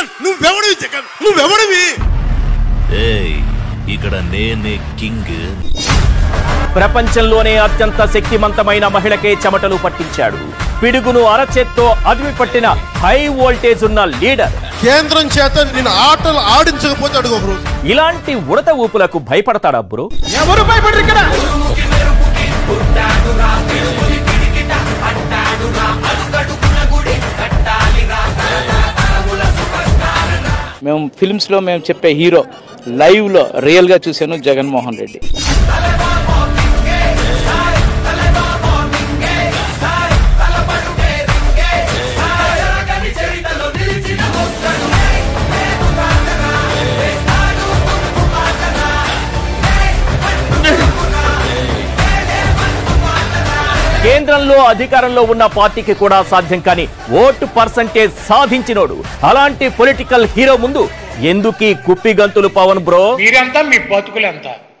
జగన్ నువ్వెవడివి జగన్ నువ్వెవడివి ఏయ్ ఇక్కడ నేనే కింగ్ ప్రపంచంలోనే అత్యంత శక్తివంతమైన మహిళకే చెమటలు పట్టించాడు పిడుగును అరచేత్తో అదిమి పట్టిన హై వోల్టేజ్ ఉన్న లీడర్ కేంద్రం చేత నేను ఆటలు ఆడించకపోతే అడుగు ఒక రోజు ఇలాంటి ఉడత ఊపులకు భయపడతాడా బ్రో ఎవరు భయపడరు ఇక్కడ మేము ఫిల్మ్స్లో మేము చెప్పే హీరో లైవ్లో రియల్గా చూశాను జగన్మోహన్ రెడ్డి కేంద్రంలో అధికారంలో ఉన్న పార్టీకి కూడా సాధ్యం కాని ఓటు పర్సంటేజ్ సాధించినోడు అలాంటి పొలిటికల్ హీరో ముందు ఎందుకీ కుప్పి గంతులు పవన్ బ్రో మీరంతా మీ బతుకులంతా